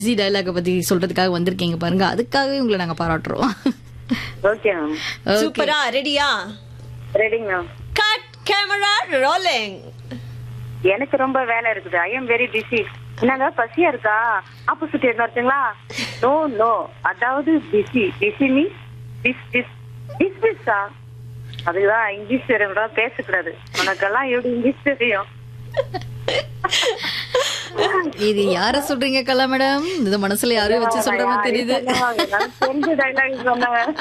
G டயலாக பத்தி சொல்றதுக்காக வந்திருக்கீங்க பாருங்க அதுக்காகவே உங்களை நாங்க பாராட்டுறோம் ஓகே மேம் Okay. சூப்பரா ரெடியா ரெடிங்க மேம் கட் கேமரா ரோலிங் எனக்கு ரொம்ப வேலை இருக்குது ஐ எம் வெரி பிஸி என்னங்க பசியா இருக்கா ஆப்போசிட் என்ன வருதுங்களா நோ நோ அதாவது busy busy means biz biz பிஸ் பிஸ்ஸா அதுதான் இங்கிலீஷ் தெரியும்டா பேசக்கூடாது உனக்கெல்லாம் எப்படி இங்கிலீஷ் தெரியும் இது யார சொல்றீங்க கலா மேடம் இது மனசுல யாரையும் வச்சு சொல்ற மாதிரி தெரியுது நான் தெரிஞ்ச டைலாக் சொன்னேன்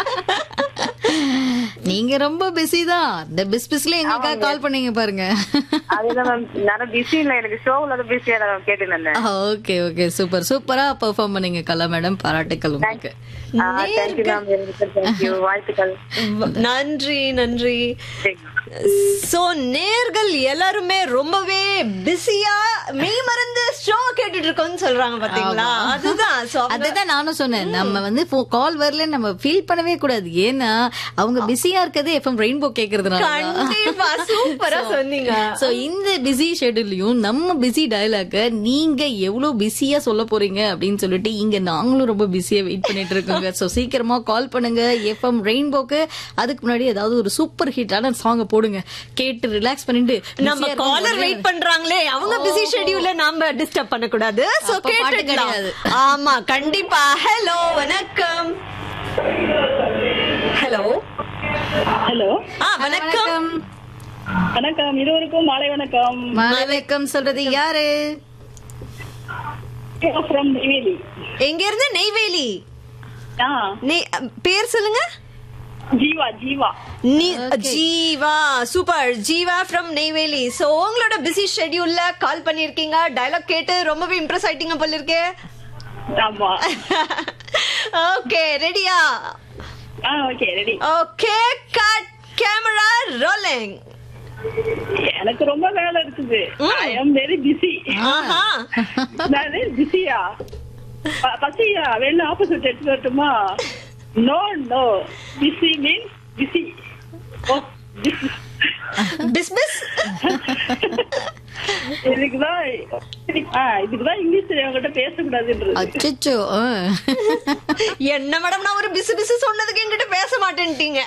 நீங்க ரொம்ப பிஸி தான் இந்த பிஸ் பிஸ்ல எங்களுக்காக கால் பண்ணீங்க பாருங்க அதுதான் மேம் நான் பிஸி இல்ல எனக்கு ஷோவில் பிஸியா நான் கேட்டு இருந்தேன் ஓகே ஓகே சூப்பர் சூப்பரா பெர்ஃபார்ம் பண்ணீங்க கலா மேடம் பாராட்டுக்கள் உங்களுக்கு தேங்க்யூ மேம் தேங்க்யூ வாழ்த்துக்கள் நன்றி நன்றி Thank you. சோ நேர்கள் எல்லாருமே ரொம்பவே பிஸியா மெய் மறந்து ஷோ கேட்டுட்டு இருக்கோம்னு சொல்றாங்க பாத்தீங்களா அதுதான் So, அவங்க- அதுதான் நானும் சொன்னேன் நம்ம வந்து கால் வரல நம்ம ஃபீல் பண்ணவே கூடாது ஏன்னா அவங்க பிஸியா இருக்கிறது எஃப்எம் ரெயின்போ கேக்குறதுனால கண்டிப்பா சூப்பரா சொன்னீங்க சோ இந்த பிஸி ஷெட்யூல்லையும் நம்ம பிஸி டயலாக நீங்க எவ்வளவு பிஸியா சொல்ல போறீங்க அப்படின்னு சொல்லிட்டு இங்க நாங்களும் ரொம்ப பிஸியா வெயிட் பண்ணிட்டு இருக்கோங்க சோ சீக்கிரமா கால் பண்ணுங்க எஃப்எம் ரெயின்போக்கு அதுக்கு முன்னாடி ஏதாவது ஒரு சூப்பர் ஹிட்டான சாங்க போடுங்க கேட்டு ரிலாக்ஸ் பண்ணிட்டு நம்ம busy-ஆ காலர் இருக்கும்போது- வெயிட் பண்றாங்களே அவங்க பிஸி ஷெட்யூல்ல நாம டிஸ்டர்ப் பண்ண கூடாது சோ அப்ப பாட்டு கேட்டுக்கலாம் கிடையாது. ஆமா கண்டிப்பா ஹலோ வணக்கம் ஹலோ ஹலோ ஆ வணக்கம் வணக்கம் வணக்கம் இருவருக்கும் மாலை வணக்கம் வணக்கம் சொல்றது யாரு ஃப்ரம் நெய்வேலி எங்க இருந்து நெய்வேலி ஆ நெய் பேர் சொல்லுங்க ஜீவா ஜீவா நீ- Jeeva super Jeeva from Neyveli so உங்களோட பிஸி ஷெட்யூல்ல கால் பண்ணிருக்கீங்க டயலாக் கேட்டு ரொம்பவே இம்ப்ரெஸ் ஆயிட்டீங்க போல இருக்கே ஆமா ஓகே ரெடியா ஆ okay ready okay cut camera rolling எனக்கு ரொம்ப வேலை இருக்குது ம். ஐ எம் வெரி பிஸி ஆஹா நான் பிஸியா பசியா வேணும் ஆப்போசிட் எடுத்து வரட்டுமா no no busy mean busy oh biz biz இதுக்குதான் ஆ இதுக்குதான் இங்கிலீஷ் அவங்ககிட்ட பேசக்கூடாதுன்றது அச்சோ என்ன மேடம் நான் ஒரு பிசு பிசு சொன்னதுக்கு என்கிட்ட பேச மாட்டேன்ட்டீங்க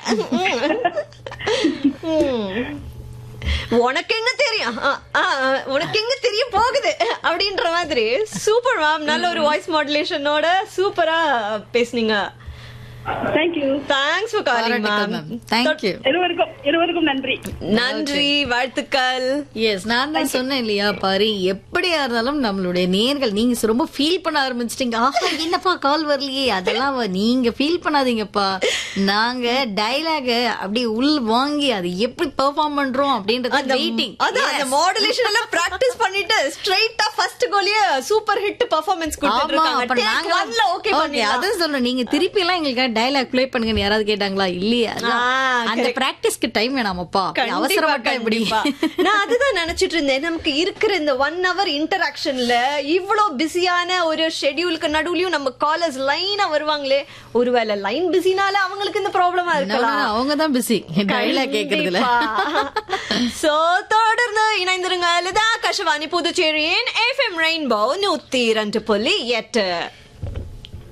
ம். உனக்கு எங்க தெரியும் ஆ, ஆ, உனக்கு எங்க தெரிய போகுது அப்படின்ற மாதிரி சூப்பர் மேம் நல்ல ஒரு வாய்ஸ் மாடுலேஷனோட சூப்பரா பேசுனீங்க தேங்க்யூ தேங்க்ஸ் ஃபார் காலிங் பாராட்டுக்கள் மேம் மேம் தேங்க்யூ இருவருக்கும் இருவருக்கும் நன்றி நன்றி வாழ்த்துக்கள் எஸ் நான் தான் சொன்னேன் இல்லையா பாரு எப்படியா இருந்தாலும் நம்மளுடைய நேர்கள் நீங்க ரொம்ப ஃபீல் பண்ண ஆரம்பிச்சிட்டீங்க ஆஹா என்னப்பா கால் வரலையே அதெல்லாம் வ- நீங்க ஃபீல் பண்ணாதீங்கப்பா நாங்க டயலாக அப்படியே உள் வாங்கி அது எப்படி பெர்ஃபார்ம் பண்றோம் அப்படின்றது அந்த வெயிட்டிங் அதான் அந்த மாடுலேஷன் எல்லாம் பிராக்டிஸ் பண்ணிட்டு ஸ்ட்ரைட்டா ஃபர்ஸ்ட் கோலியே சூப்பர் ஹிட் பெர்ஃபார்மன்ஸ் கொடுத்துட்டு ஆமா அப்ப இருக்காங்க நாங்க டேக் ஒன்ல ஓகே Okay, பண்ணி அதான் சொல்றேன் நீங்க திருப்பி எல்லாம் எங்களுக்கு டயலாக் ப்ளே பண்ணுங்கன்னு யாராவது கேட்டாங்களா இல்லையா அதான். ஆ, அந்த correct. பிராக்டிஸ்க்கு டைம் வேணாமப்பா கண்டிப்பா, அவசரப்பட்டா எப்படி கண்டிப்பா. நான் அதுதான் நினைச்சிட்டு இருந்தேன் நமக்கு இருக்கிற இந்த ஒன் ஹவர் இன்டராக்ஷன்ல இவ்வளவு பிஸியான ஒரு ஷெட்யூலுக்கு நடுவுலயும் நம்ம காலர்ஸ் லைனா வருவாங்களே ஒருவேளை லைன் பிஸினால அவங்களுக்கு இந்த ப்ராப்ளமா இருக்கலாம் அவங்க தான் பிஸி டயலாக் கேக்குறதுல சோ தொடர்ந்து இணைந்திருங்க லதா கஷவாணி புதுச்சேரியின் எஃப்எம் ரெயின்போ நூத்தி இரண்டு புள்ளி எட்டு